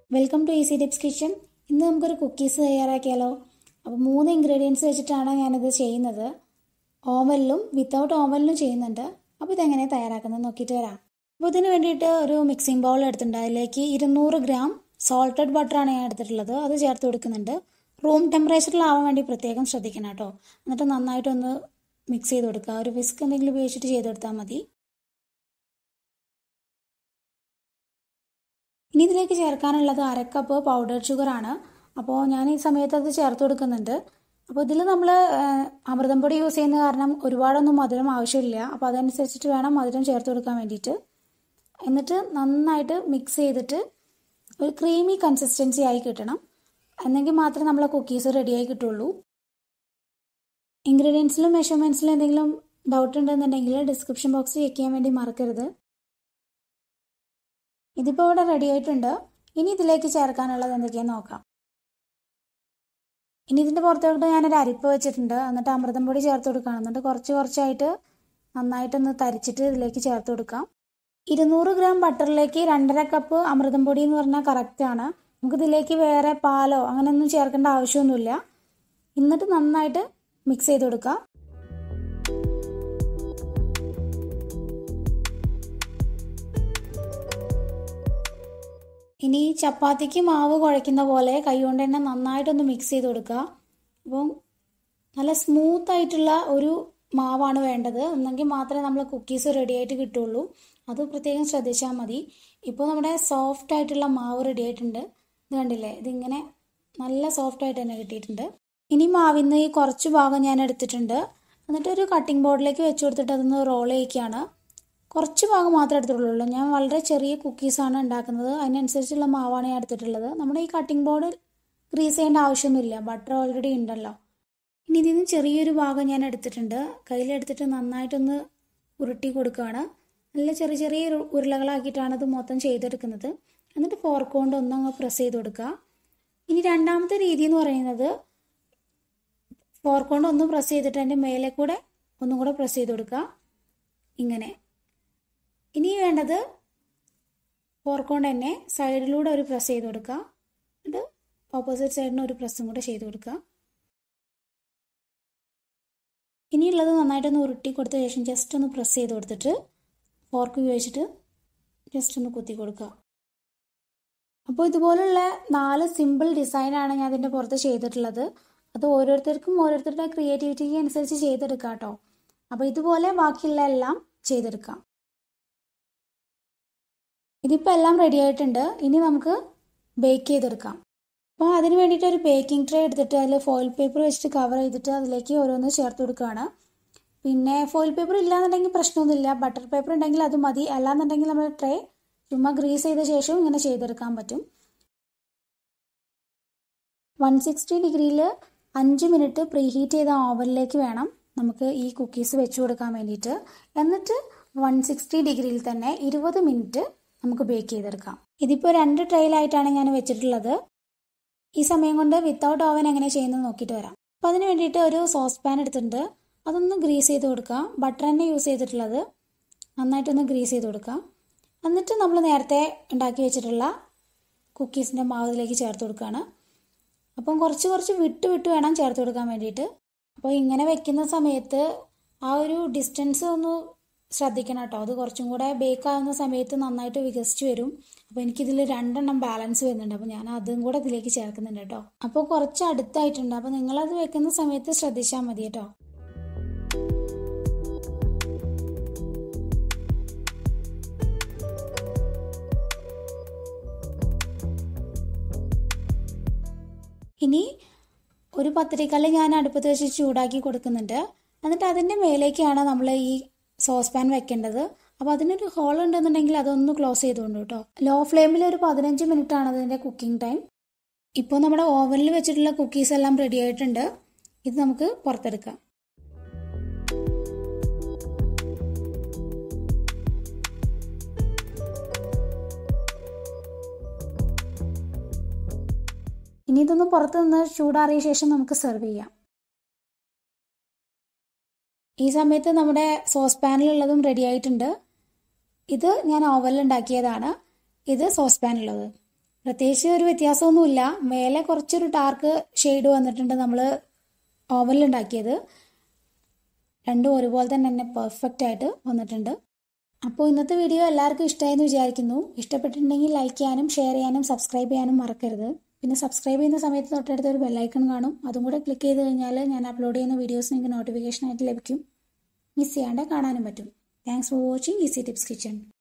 welcome to easy tips kitchen ഇന്ന് നമുക്കൊരു cookies തയ്യാറാക്കിയാലോ അപ്പോൾ മൂന്ന് ഇൻഗ്രീഡിയൻസ് വെച്ചിട്ടാണ് ഞാനിത് ചെയ്യുന്നത് ഓവനിലും വിത്തൗട്ട് ഓവനിലും ചെയ്യുന്നുണ്ട് അപ്പോൾ ഇതെങ്ങനെ തയ്യാറാക്കുന്നത് നോക്കിയിട്ട് വരാം അപ്പോൾ ഇതിന് വേണ്ടിയിട്ട് ഒരു മിക്സിംഗ് ബൗൾ എടുത്തിട്ടുണ്ട് അതിലേക്ക് ഇരുന്നൂറ് ഗ്രാം സോൾട്ടഡ് ബട്ടറാണ് ഞാൻ എടുത്തിട്ടുള്ളത് അത് ചേർത്ത് കൊടുക്കുന്നുണ്ട് റൂം ടെമ്പറേച്ചറിലാവാൻ വേണ്ടി പ്രത്യേകം ശ്രദ്ധിക്കണം കേട്ടോ എന്നിട്ട് നന്നായിട്ടൊന്ന് മിക്സ് ചെയ്ത് കൊടുക്കുക ഒരു വിസ്ക് എന്തെങ്കിലും ഉപയോഗിച്ചിട്ട് ചെയ്ത് കൊടുത്താൽ മതി ഇനി ഇതിലേക്ക് ചേർക്കാനുള്ളത് അരക്കപ്പ് പൗഡർ ഷുഗർ ആണ് അപ്പോൾ ഞാൻ ഈ സമയത്ത് അത് ചേർത്ത് കൊടുക്കുന്നുണ്ട് അപ്പോൾ ഇതിൽ നമ്മൾ അമൃതം പൊടി യൂസ് ചെയ്യുന്ന കാരണം ഒരുപാടൊന്നും മധുരം ആവശ്യമില്ല അപ്പോൾ അതനുസരിച്ചിട്ട് വേണം മധുരം ചേർത്ത് കൊടുക്കാൻ വേണ്ടിയിട്ട് എന്നിട്ട് നന്നായിട്ട് മിക്സ് ചെയ്തിട്ട് ഒരു ക്രീമി കൺസിസ്റ്റൻസി ആയി കിട്ടണം എന്നെങ്കിൽ മാത്രമേ നമ്മളെ കുക്കീസ് റെഡിയായി കിട്ടുള്ളൂ ഇൻഗ്രീഡിയൻസിലും മെഷർമെൻറ്റ്സിലും എന്തെങ്കിലും ഡൗട്ട് ഉണ്ടെന്നുണ്ടെങ്കിൽ ഡിസ്ക്രിപ്ഷൻ ബോക്സ് ചെക്ക് ചെയ്യാൻ വേണ്ടി മറക്കരുത് ഇതിപ്പോൾ ഇവിടെ റെഡി ആയിട്ടുണ്ട് ഇനി ഇതിലേക്ക് ചേർക്കാനുള്ളത് എന്തൊക്കെയാണെന്ന് നോക്കാം ഇനി ഇതിൻ്റെ പുറത്തോട്ട് ഞാനൊരു അരിപ്പ് വെച്ചിട്ടുണ്ട് എന്നിട്ട് അമൃതം പൊടി ചേർത്ത് കൊടുക്കണം എന്നിട്ട് കുറച്ച് കുറച്ചായിട്ട് നന്നായിട്ടൊന്ന് തരിച്ചിട്ട് ഇതിലേക്ക് ചേർത്ത് കൊടുക്കാം ഇരുന്നൂറ് ഗ്രാം ബട്ടറിലേക്ക് രണ്ടര കപ്പ് അമൃതം പൊടി എന്ന് പറഞ്ഞാൽ കറക്റ്റാണ് നമുക്ക് ഇതിലേക്ക് വേറെ പാലോ അങ്ങനെയൊന്നും ചേർക്കേണ്ട ആവശ്യമൊന്നുമില്ല എന്നിട്ട് നന്നായിട്ട് മിക്സ് ചെയ്ത് കൊടുക്കാം ഇനി ചപ്പാത്തിക്ക് മാവ് കുഴയ്ക്കുന്ന പോലെ കൈകൊണ്ട് തന്നെ നന്നായിട്ടൊന്ന് മിക്സ് ചെയ്ത് കൊടുക്കുക അപ്പം നല്ല സ്മൂത്ത് ആയിട്ടുള്ള ഒരു മാവാണ് വേണ്ടത് എന്നെങ്കിൽ മാത്രമേ നമ്മൾ കുക്കീസ് റെഡി ആയിട്ട് കിട്ടുള്ളൂ അത് പ്രത്യേകം ശ്രദ്ധിച്ചാൽ മതി ഇപ്പോൾ നമ്മുടെ സോഫ്റ്റ് ആയിട്ടുള്ള മാവ് റെഡി ആയിട്ടുണ്ട് ഇത് കണ്ടില്ലേ ഇതിങ്ങനെ നല്ല സോഫ്റ്റ് ആയിട്ട് തന്നെ കിട്ടിയിട്ടുണ്ട് ഇനി മാവിന്ന് ഈ കുറച്ച് ഭാഗം ഞാൻ എടുത്തിട്ടുണ്ട് എന്നിട്ട് ഒരു കട്ടിംഗ് ബോർഡിലേക്ക് വെച്ച് കൊടുത്തിട്ട് അതൊന്ന് റോൾ ചെയ്യിക്കുകയാണ് കുറച്ച് ഭാഗം മാത്രമേ എടുത്തിട്ടുള്ളൂ ഞാൻ വളരെ ചെറിയ കുക്കീസാണ് ഉണ്ടാക്കുന്നത് അതിനനുസരിച്ചുള്ള മാവാണ് ഞാൻ എടുത്തിട്ടുള്ളത് നമ്മുടെ ഈ കട്ടിംഗ് ബോർഡ് ഗ്രീസ് ചെയ്യേണ്ട ആവശ്യമൊന്നുമില്ല ബട്ടർ ഓൾറെഡി ഉണ്ടല്ലോ ഇനി ഇതിൽ നിന്ന് ചെറിയൊരു ഭാഗം ഞാൻ എടുത്തിട്ടുണ്ട് കയ്യിലെടുത്തിട്ട് നന്നായിട്ടൊന്ന് ഉരുട്ടി കൊടുക്കുകയാണ് നല്ല ചെറിയ ചെറിയ ഉരുളകളാക്കിയിട്ടാണ് ഇത് മൊത്തം ചെയ്തെടുക്കുന്നത് എന്നിട്ട് ഫോർക്ക് കൊണ്ട് ഒന്നങ്ങ് പ്രസ് ചെയ്ത് കൊടുക്കുക ഇനി രണ്ടാമത്തെ രീതി എന്ന് പറയുന്നത് ഫോർക്ക് കൊണ്ട് ഒന്ന് പ്രസ് ചെയ്തിട്ട് അതിൻ്റെ മേലെ കൂടെ ഒന്നും കൂടെ പ്രസ് ചെയ്ത് കൊടുക്കുക ഇങ്ങനെ ഇനി വേണ്ടത് ഫോർക്ക് കൊണ്ട് തന്നെ സൈഡിലൂടെ ഒരു പ്രസ് ചെയ്ത് കൊടുക്കുക എന്നിട്ട് ഓപ്പോസിറ്റ് സൈഡിന് ഒരു പ്രസ്സും കൂടെ ചെയ്ത് കൊടുക്കുക ഇനിയുള്ളത് നന്നായിട്ടൊന്ന് ഉരുട്ടി കൊടുത്ത ശേഷം ജസ്റ്റ് ഒന്ന് പ്രസ് ചെയ്ത് കൊടുത്തിട്ട് ഫോർക്ക് ഉപയോഗിച്ചിട്ട് ജസ്റ്റ് ഒന്ന് കുത്തി കൊടുക്കുക അപ്പോൾ ഇതുപോലുള്ള നാല് സിമ്പിൾ ഡിസൈനാണ് ഞാൻ അതിൻ്റെ പുറത്ത് ചെയ്തിട്ടുള്ളത് അത് ഓരോരുത്തർക്കും ഓരോരുത്തരുടെ ക്രിയേറ്റിവിറ്റിക്ക് അനുസരിച്ച് ചെയ്തെടുക്കാം കേട്ടോ അപ്പോൾ ഇതുപോലെ ബാക്കിയുള്ള എല്ലാം ചെയ്തെടുക്കാം ഇതിപ്പോൾ എല്ലാം റെഡി ആയിട്ടുണ്ട് ഇനി നമുക്ക് ബേക്ക് ചെയ്തെടുക്കാം അപ്പോൾ അതിന് വേണ്ടിയിട്ട് ഒരു ബേക്കിംഗ് ട്രേ എടുത്തിട്ട് അതിൽ ഫോയിൽ പേപ്പർ വെച്ചിട്ട് കവർ ചെയ്തിട്ട് അതിലേക്ക് ഓരോന്ന് ചേർത്ത് കൊടുക്കുകയാണ് പിന്നെ ഫോയിൽ പേപ്പർ ഇല്ലാന്നുണ്ടെങ്കിൽ പ്രശ്നമൊന്നുമില്ല ബട്ടർ പേപ്പർ ഉണ്ടെങ്കിൽ അത് മതി അല്ലാന്നുണ്ടെങ്കിൽ നമ്മൾ ട്രേ ചുമ്മാ ഗ്രീസ് ചെയ്ത ശേഷം ഇങ്ങനെ ചെയ്തെടുക്കാൻ പറ്റും വൺ സിക്സ്റ്റി ഡിഗ്രിയിൽ അഞ്ച് മിനിറ്റ് പ്രീ ഹീറ്റ് ചെയ്ത ഓവനിലേക്ക് വേണം നമുക്ക് ഈ കുക്കീസ് വെച്ച് കൊടുക്കാൻ വേണ്ടിയിട്ട് എന്നിട്ട് വൺ സിക്സ്റ്റി ഡിഗ്രിയിൽ തന്നെ ഇരുപത് മിനിറ്റ് നമുക്ക് ബേക്ക് ചെയ്തെടുക്കാം ഇതിപ്പോൾ രണ്ട് ട്രെയിലായിട്ടാണ് ഞാൻ വെച്ചിട്ടുള്ളത് ഈ സമയം കൊണ്ട് വിത്തൗട്ട് ഓവൻ എങ്ങനെ ചെയ്യുന്നത് നോക്കിയിട്ട് വരാം അപ്പോൾ അതിന് വേണ്ടിയിട്ട് ഒരു സോസ് പാൻ എടുത്തിട്ടുണ്ട് അതൊന്ന് ഗ്രീസ് ചെയ്ത് കൊടുക്കുക ബട്ടർ തന്നെ യൂസ് ചെയ്തിട്ടുള്ളത് നന്നായിട്ടൊന്ന് ഗ്രീസ് ചെയ്ത് കൊടുക്കുക എന്നിട്ട് നമ്മൾ നേരത്തെ ഉണ്ടാക്കി വെച്ചിട്ടുള്ള കുക്കീസിൻ്റെ മാവ് ഇതിലേക്ക് ചേർത്ത് കൊടുക്കുകയാണ് അപ്പം കുറച്ച് കുറച്ച് വിട്ട് വിട്ട് വേണം ചേർത്ത് കൊടുക്കാൻ വേണ്ടിയിട്ട് അപ്പോൾ ഇങ്ങനെ വെക്കുന്ന സമയത്ത് ആ ഒരു ഡിസ്റ്റൻസ് ഒന്ന് ശ്രദ്ധിക്കണം കേട്ടോ അത് കുറച്ചും കൂടെ ബേക്ക് ആവുന്ന സമയത്ത് നന്നായിട്ട് വികസിച്ച് വരും അപ്പോൾ എനിക്കിതിൽ രണ്ടെണ്ണം ബാലൻസ് വരുന്നുണ്ട് അപ്പോൾ ഞാൻ അതും കൂടെ ഇതിലേക്ക് ചേർക്കുന്നുണ്ട് കേട്ടോ അപ്പോൾ കുറച്ച് അടുത്തായിട്ടുണ്ട് അപ്പോൾ നിങ്ങളത് വെക്കുന്ന സമയത്ത് ശ്രദ്ധിച്ചാൽ മതി കേട്ടോ ഇനി ഒരു പത്തിരിക്കല്ല് ഞാൻ അടുപ്പത്ത് വെച്ച് ചൂടാക്കി കൊടുക്കുന്നുണ്ട് എന്നിട്ട് അതിൻ്റെ മേലേക്കാണ് നമ്മൾ ഈ സോസ് പാൻ വെക്കേണ്ടത് അപ്പോൾ അതിനൊരു ഹോൾ ഉണ്ടെന്നുണ്ടെങ്കിൽ അതൊന്ന് ക്ലോസ് ചെയ്തുകൊണ്ട് കേട്ടോ ലോ ഫ്ലെയിമിൽ ഒരു പതിനഞ്ച് മിനിറ്റ് ആണ് അതിൻ്റെ കുക്കിംഗ് ടൈം ഇപ്പോൾ നമ്മുടെ ഓവനിൽ വെച്ചിട്ടുള്ള കുക്കീസ് എല്ലാം റെഡി ആയിട്ടുണ്ട് ഇത് നമുക്ക് പുറത്തെടുക്കാം ഇനി ഇതൊന്ന് പുറത്ത് നിന്ന് ചൂടാറിയ ശേഷം നമുക്ക് സെർവ് ചെയ്യാം ഈ സമയത്ത് നമ്മുടെ സോസ് പാനിലുള്ളതും റെഡി ആയിട്ടുണ്ട് ഇത് ഞാൻ ഓവനിൽ ഉണ്ടാക്കിയതാണ് ഇത് സോസ് പാനുള്ളത് പ്രത്യേകിച്ച് ഒരു വ്യത്യാസമൊന്നുമില്ല മേലെ കുറച്ചൊരു ഡാർക്ക് ഷെയ്ഡ് വന്നിട്ടുണ്ട് നമ്മൾ ഓവനിൽ ഉണ്ടാക്കിയത് രണ്ടും ഒരുപോലെ തന്നെ തന്നെ പെർഫെക്റ്റ് ആയിട്ട് വന്നിട്ടുണ്ട് അപ്പോൾ ഇന്നത്തെ വീഡിയോ എല്ലാവർക്കും ഇഷ്ടമായെന്ന് വിചാരിക്കുന്നു ഇഷ്ടപ്പെട്ടിട്ടുണ്ടെങ്കിൽ ലൈക്ക് ചെയ്യാനും ഷെയർ ചെയ്യാനും സബ്സ്ക്രൈബ് ചെയ്യാനും മറക്കരുത് പിന്നെ സബ്സ്ക്രൈബ് ചെയ്യുന്ന സമയത്ത് തൊട്ടടുത്ത് ഒരു ബെല്ലൈക്കൺ കാണും അതും കൂടെ ക്ലിക്ക് ചെയ്ത് കഴിഞ്ഞാൽ ഞാൻ അപ്ലോഡ് ചെയ്യുന്ന വീഡിയോസ് നിങ്ങൾക്ക് നോട്ടിഫിക്കേഷൻ ആയിട്ട് ലഭിക്കും മിസ് ചെയ്യാണ്ട് കാണാനും പറ്റും thanks for watching easy tips kitchen